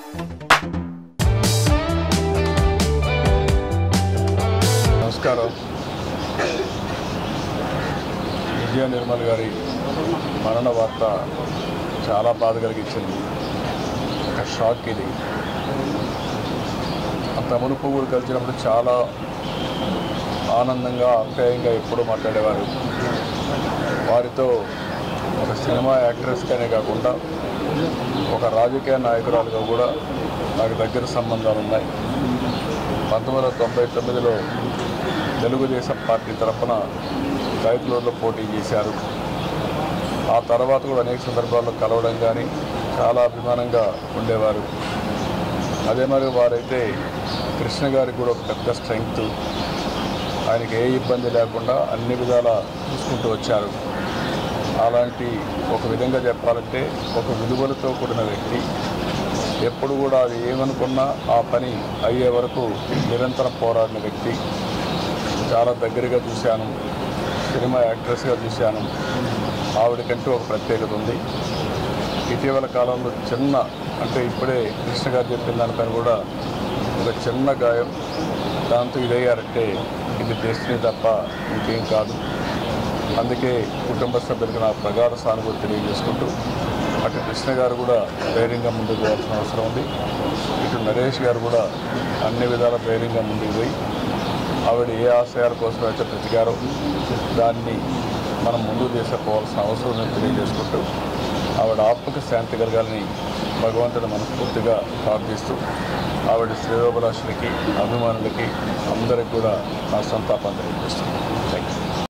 నమస్కారం విజయ నిర్మల్ గారి మరణ వార్త చాలా బాధ కలిగించింది ఒక షాక్ ఇది అంత మునుపు కూడా కలిసినప్పుడు చాలా ఆనందంగా ఆప్యాయంగా ఎప్పుడూ మాట్లాడేవారు వారితో ఒక సినిమా యాక్ట్రెస్గానే కాకుండా ఒక రాజకీయ నాయకురాలుగా కూడా నాకు దగ్గర సంబంధాలు ఉన్నాయి పంతొమ్మిది వందల తొంభై తొమ్మిదిలో తెలుగుదేశం పార్టీ తరఫున రైతులలో పోటీ చేశారు ఆ తర్వాత కూడా అనేక సందర్భాల్లో కలవడం కానీ చాలా అభిమానంగా ఉండేవారు అదే మరి వారైతే కృష్ణ గారికి కూడా ఒక పెద్ద స్ట్రెంగ్త్ ఆయనకి ఏ ఇబ్బంది లేకుండా అన్ని విధాలా చూసుకుంటూ వచ్చారు అలాంటి ఒక విధంగా చెప్పాలంటే ఒక విలువలతో కూడిన వ్యక్తి ఎప్పుడు కూడా అది ఏమనుకున్నా ఆ పని అయ్యే వరకు నిరంతరం పోరాడిన వ్యక్తి చాలా దగ్గరగా చూశాను సినిమా యాక్ట్రెస్గా చూశాను ఆవిడకంటూ ఒక ప్రత్యేకత ఉంది ఇటీవల కాలంలో చిన్న అంటే ఇప్పుడే కృష్ణ గారు చెప్పిన దానిపైన కూడా ఒక చిన్న గాయం దాంతో ఇదయ్యారంటే ఇది డెస్టినీ తప్ప ఇంకేం కాదు అందుకే కుటుంబ సభ్యులకు నా ప్రగాఢ సానుభూతి తెలియజేసుకుంటూ అటు కృష్ణ గారు కూడా ధైర్యంగా ముందుకు పోవాల్సిన అవసరం ఉంది ఇటు నరేష్ గారు కూడా అన్ని విధాల ధైర్యంగా ముందుకు పోయి ఆవిడ ఏ ఆశయాల కోసం అయితే బ్రతికారో దాన్ని మనం ముందుకు తీసుకుపోవాల్సిన అవసరం ఉందని తెలియజేసుకుంటూ ఆవిడ ఆత్మక శాంతి కలగాలని భగవంతుని మనస్ఫూర్తిగా ప్రార్థిస్తూ ఆవిడ శ్రేయోభిలాషులకి అభిమానులకి అందరికి కూడా నా సంతాపం తెలియజేస్తున్నాను